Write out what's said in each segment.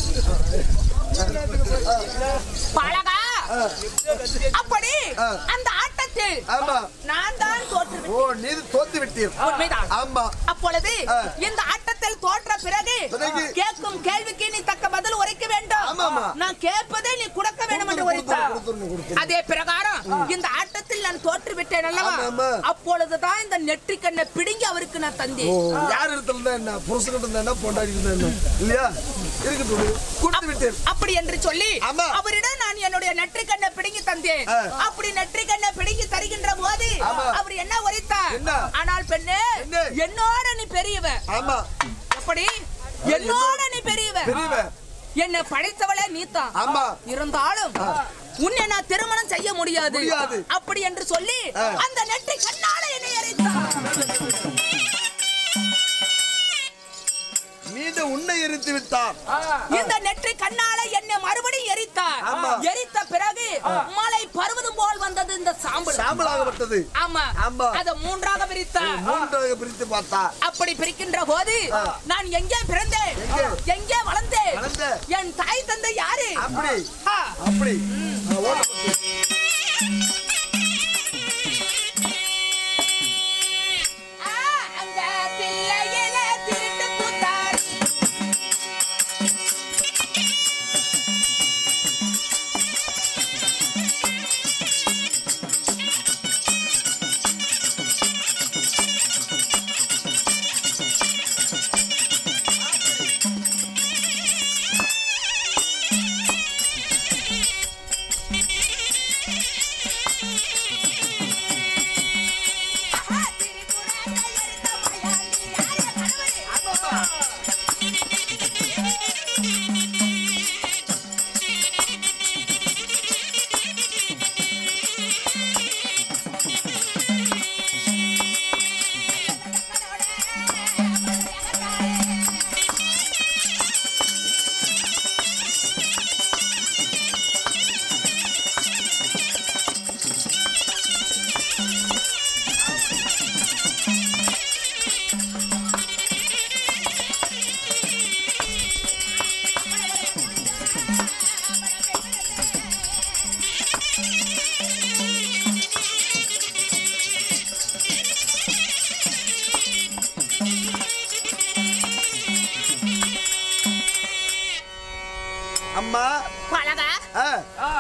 பழகா அப்படி ஆ. அந்த ஆட்டத்தில் ஆமா நான் தான் தோற்று ஓ நீ தோத்து விட்டீர் உண்மைதான் ஆமா அப்பொழுது ஆ. இந்த ஆட்டத்தில் தோற்ற பிறகு பிறகு? கேட்கும் கேள்விக்கு நீ தக்க பதில் உரைக்க வேண்டும் ஆமாமா. நான் கேட்பதை நீ கொடுக்க வேண்டும் என்று உரைத்தார் கொடுத்துருங்க கொடுத்துருங்க அதே பிரகாரம் இந்த ஆட்டத்தில் நான் தோற்று விட்டேன் அல்லவா ஆமாமா. அப்பொழுதுதான் இந்த நெற்றிக்கண்ணை பிடுங்கி அவருக்கு நான் ஓ தந்தேன் யார் இடத்துல இருந்தா என்ன புருஷன் இருந்தா என்ன பொண்டாடி இருந்தா என்ன இல்லையா இருக்கட்டும் கொடுத்து விட்டேன் அப்படி என்று சொல்லி ஆமா. அவரிடம் நான் என்னுடைய நெற்றிக்கண்ணை பிடுங்கி தந்தேன் ஆ. அப்படி நெற்றிக்கண்ணை பிடுங்கி தருகின்ற போது ஆமா. அவர் என்ன உரைத்தார் என்ன? ஆனால் பெண்ணே என்ன? என்னோட நீ பெரியவ ஆமா எப்படி என்னோட நீ பெரியவ பெரியவ என்னை படைத்தவளே நீதான் ஆமா இருந்தாலும் உன்னை நான் திருமணம் செய்ய முடியாது முடியாது. அப்படி என்று சொல்லி ஆ. அந்த நெற்றி கண்ணால என்னை எரித்தார் மீண்டும் உன்னை எரித்து விட்டார் இந்த நெற்றி கண்ணால என்னை மறுபடியும் எரித்தார் ஆமா. எரித்த பிறகு மலை பருவதம் போல் வந்தது இந்த சாம்பல் சாம்பலாகப்பட்டது ஆமா ஆமா. அத மூன்றாக பிரித்தார் மூன்றாக பிரித்து பார்த்தா அப்படி பிரிக்கின்ற போது நான் எங்கே பிறந்தேன் எங்கே? எங்கே வளர்ந்தேன் வளர்ந்த. என் தாய் தந்தை யாரு அப்படி ஆ. அப்படி ஆ, ஓட்டப்பட்டு. ஆ, அந்த தில்லையில திருட்டு கூத்தாடி. ஆஹா, திரிபுரத்தை எரித்த மயாண்டி யாரு கணவரே? அம்மா பழகா ஆ,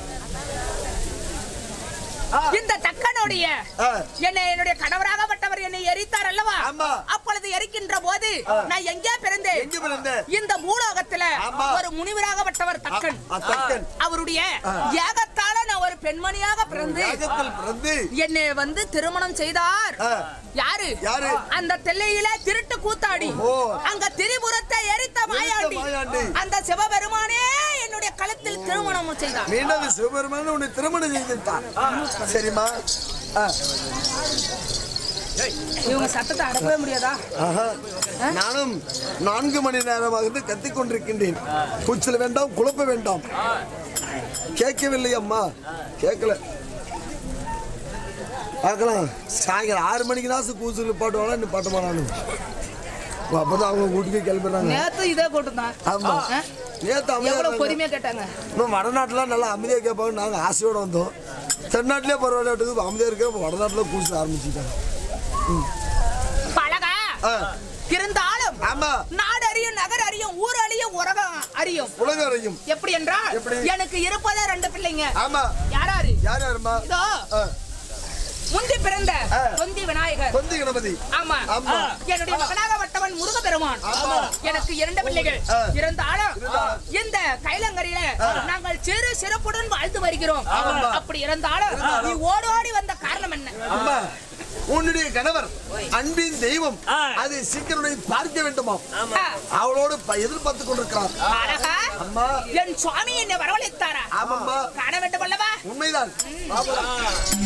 இந்த தக்கனுடைய ஆ, என்னை என்னுடைய கணவராகப்பட்டவர் என்னை எரித்தார் அல்லவா ஆமா. அப்பொழுது எரிக்கின்ற போது நான் எங்கே பிறந்தேன் எங்க பிறந்த இந்த பூலோகத்துல ஆமா. ஒரு முனிவராகப்பட்டவர் தக்கன் ஆ, தக்கன். அவருடைய ஏகத்தால நான் ஒரு பெண்மணியாக பிறந்து யாகத்தில் பிறந்து என்னை வந்து திருமணம் செய்தார் ஆ, யாரு யாரு? அந்த தில்லையில திருட்டு கூத்தாடி ஓ. அங்க திரிபுரத்தை எரித்த மாயாண்டி மாயாண்டி. அந்த சிவபெருமானே என்னுடைய கழுத்தில் திருமணம் செய்தார் மீண்டும் சிவபெருமான உன்னை திருமணம் செய்து விட்டார் சரிம்மா ஆ, இவங்க சத்தத்தை அடக்கவே முடியாதா ஆஹா. நானும் நான்கு மணி நேரமாக இருந்து கத்திக் கொண்டிருக்கின்றேன் கூச்சல் வேண்டாம் குழப்ப வேண்டாம் கேட்கவில்லை அம்மா கேட்கல பார்க்கலாம் சாயங்காலம் ஆறு மணிக்கு தான் கூச்சல் பாட்டுவாங்க இன்னும் பாட்டு போனானு அப்பதான் அவங்க வீட்டுக்கு கிளம்புறாங்க நேத்து இதே கூட்டம் ஆமா நேத்து எவ்வளவு அமைதியா பொறுமையா கேட்டாங்க இன்னும் வடநாட்டுல நல்லா அமைதியாக கேட்பாங்க நாங்கள் ஆசையோட வந்தோம் தென்னாட்டிலே பரவாயில்ல அமைதியாக இருக்க வடநாட்டில் கூச்ச ஆரம்பிச்சுட்டாங்க பழகா ஆ, இருந்தாலும் ஆமா நாடு அறியும் நகர் அறியும் ஊர் அறியும் உலகம் அறியும் உலகம் அறியும் எப்படி என்றால் எப்படி? எனக்கு இருப்பதே ரெண்டு பிள்ளைங்க ஆமா யாராரு யார் யாருமா இதோ ஆ, முந்தி பிறந்த ஆ. தொந்தி விநாயகர் தொந்தி கணபதி ஆமா ஆமா. என்னுடைய மகனாகப்பட்டவன் முருகப்பெருமான் ஆமா. எனக்கு இரண்டு பிள்ளைகள் ஆ. இருந்தாலும் இருந்தாலும். இந்த கைலங்கரியில நாங்கள் சிறு சிறப்புடன் வாழ்ந்து வருகிறோம் ஆமா. அப்படி இருந்தாலும் நீ ஓடோடி வந்த காரணம் என்ன அம்மா உன்னுடைய கணவர் அன்பின் தெய்வம் அதை சீக்கிரம் உன்னை பார்க்க வேண்டுமாம் ஆ. அவளோடு ப- எதிர்பார்த்து கொண்டிருக்கிறார் அழகா அம்மா என் சுவாமி என்னை வரவழைத்தாரா ஆமாம்மா காண வேண்டும் அல்லவா உண்மைதான் பாப்போம்.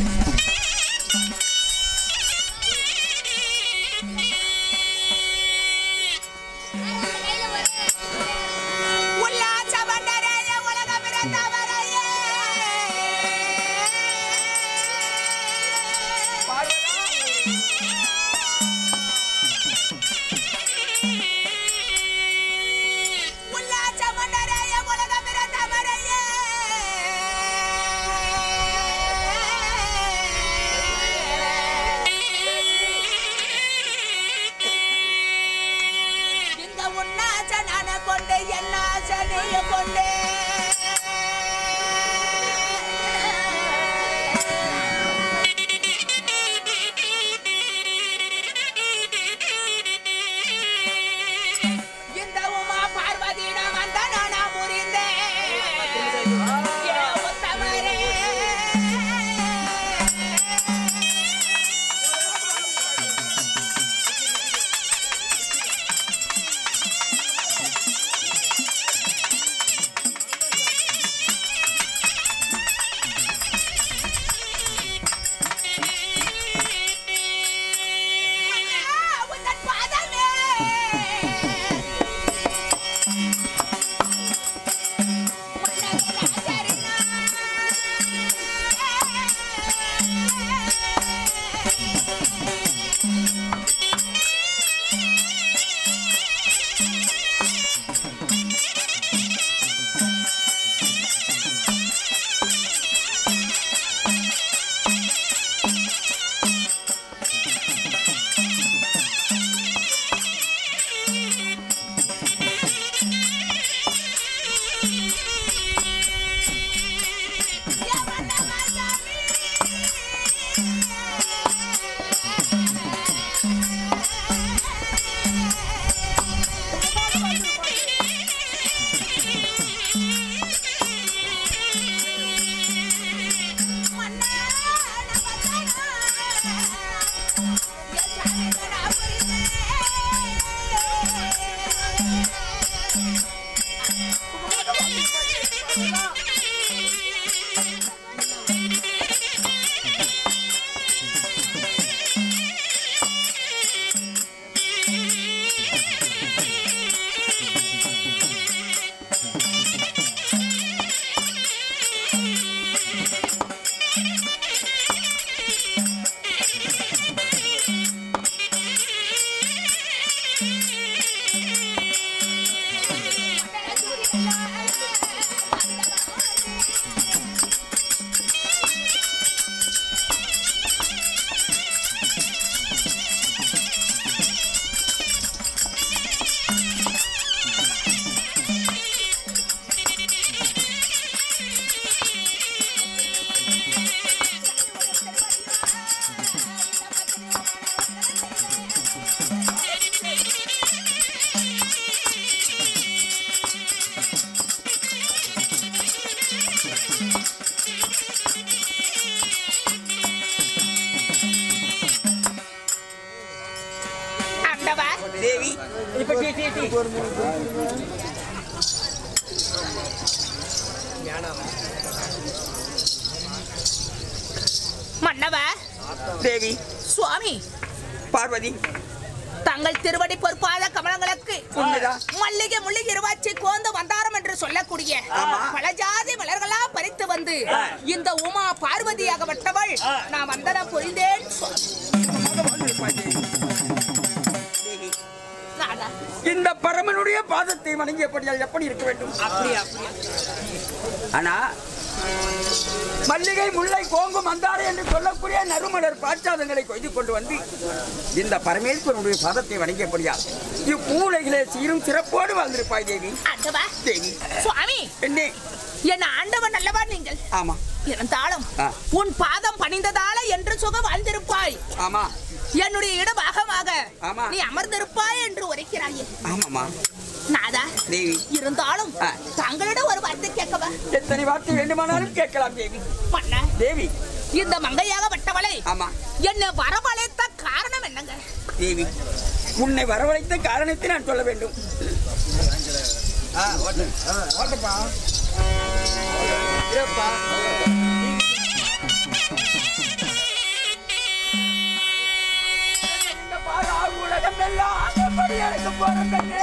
உல்லாச வண்டரைய உலக பிறந்தவரையே உல்லாச வண்டரைய ஆண்டவா தேவி இப்ப டீ டீ டீ மன்னவா தேவி சுவாமி பார்வதி தங்கள் திருவடி பொறுப்பாத கமலங்களுக்கு உண்மைதான். மல்லிகை முள்ளிகை இருவாச்சி கோந்த வந்தாரம் என்று சொல்லக்கூடிய ஆமா. பல ஜாதி மலர்களா பறித்து வந்து ஆ. இந்த உமா பார்வதியாகப்பட்டவள் நான் வந்தன புரிந்தேன் சுவாமி. தேவி நாதா. இந்த பரமனுடைய பாதத்தை வணங்கியபடியால் எப்படி இருக்க வேண்டும் அப்படியா அப்படியா ஆனா மல்லிகை முல்லை கோங்கு மந்தாரை என்று சொல்லக்கூடிய நறுமலர் பாச்சாதங்களை கொய்து கொண்டு வந்து இந்த பரமேஸ்வரனுடைய பாதத்தை வணங்கியபடியால் இப்பூலைகளே சீரும் சிறப்போடு வாழ்ந்திருப்பாய் தேவி ஆண்டவா தேவி சுவாமி என்னே என் ஆண்டவன் அல்லவா நீங்கள் ஆமா இருந்தாலும் ஆ. உன் பாதம் பணிந்ததால என்று சுகம் வாழ்ந்திருப்பாய் ஆமா என்னுடைய இடபாகமாக ஆமா. நீ அமர்ந்திருப்பாய் என்று உரைக்கிறாயே ஆமாமா நாதா தேவி இருந்தாலும் ஆ. தங்களிடம் ஒரு வார்த்தை கேட்கவா எத்தனை வார்த்தை வேண்டுமானாலும் கேட்கலாம் தேவி பண்ண தேவி இந்த மங்கையாக வட்டவளை ஆமா என்னை வரவழைத்த காரணம் என்னங்க தேவி உன்னை வரவழைத்த காரணத்தை நான் சொல்ல வேண்டும் இந்த பாரா உலகம் எல்லாம் எப்படி எனக்கு பிறந்தது?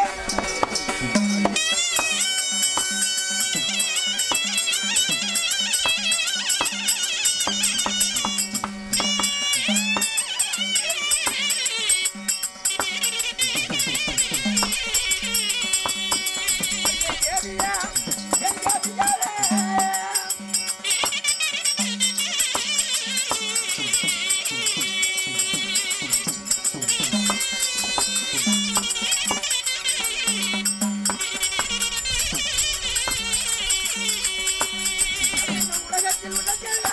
தேவியா, என் கவிஞரே. உலகத்தில் உலகெல்லாம்